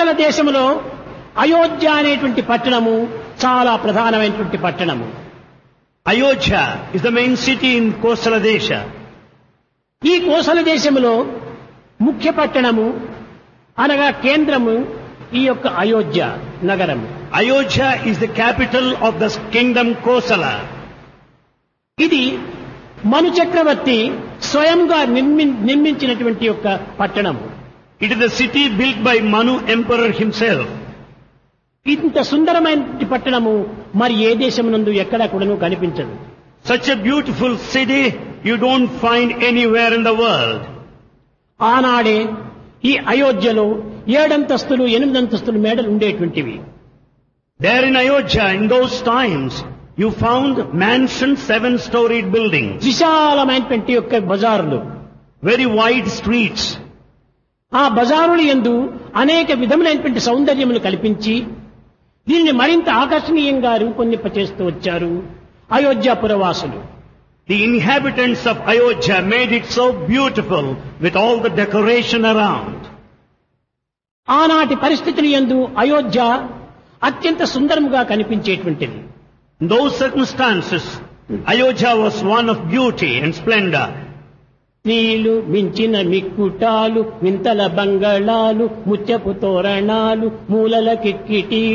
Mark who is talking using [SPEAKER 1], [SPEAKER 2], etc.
[SPEAKER 1] కోసల దేశంలో అయోధ్య అనేటువంటి పట్టణము చాలా ప్రధానమైనటువంటి పట్టణము
[SPEAKER 2] Ayodhya is the main city in Kosala Desha.
[SPEAKER 1] ఈ కోసల దేశంలో ముఖ్య పట్టణము అనగా కేంద్రము ఈ యొక్క అయోధ్య నగరము
[SPEAKER 2] Ayodhya is the capital of the kingdom Kosala.
[SPEAKER 1] ఇది మను చక్రవర్తి స్వయంగా నిర్మి నిర్మించినటువంటి యొక్క పట్టణము
[SPEAKER 2] It is the city built by Manu Emperor himself.
[SPEAKER 1] ఇంత సుందరమైన పట్టణము మరి ఏ దేశమునందు ఎక్కడా కూడాను కనిపించదు
[SPEAKER 2] Such a beautiful city you don't find anywhere in the world.
[SPEAKER 1] ఆనాడే ఈ అయోధ్యలో ఏడంతస్తులు ఎనిమిదంతస్తులు మేడలు ఉండేటువంటివి
[SPEAKER 2] There in Ayodhya, in those times, you found mansions, seven-storied buildings,
[SPEAKER 1] విశాలమైనటువంటి యొక్క బజారులు
[SPEAKER 2] very wide streets.
[SPEAKER 1] ఆ బజారులు ఎందు అనేక విధములైనటువంటి సౌందర్యములు కల్పించి దీనిని మరింత ఆకర్షణీయంగా రూపొందింపచేస్తూ వచ్చారు అయోధ్యాపురవాసులు
[SPEAKER 2] The inhabitants of Ayodhya made it so beautiful with all the decoration around.
[SPEAKER 1] ఆనాటి పరిస్థితులు ఎందు అయోధ్య అత్యంత సుందరముగా కనిపించేటువంటిది
[SPEAKER 2] In those circumstances, Ayodhya was one of beauty and splendor.
[SPEAKER 1] నీళ్లు మించిన మిక్కుటాలు వింతల బంగళాలు ముత్యపు తోరణాలు మూలల కిక్కిటి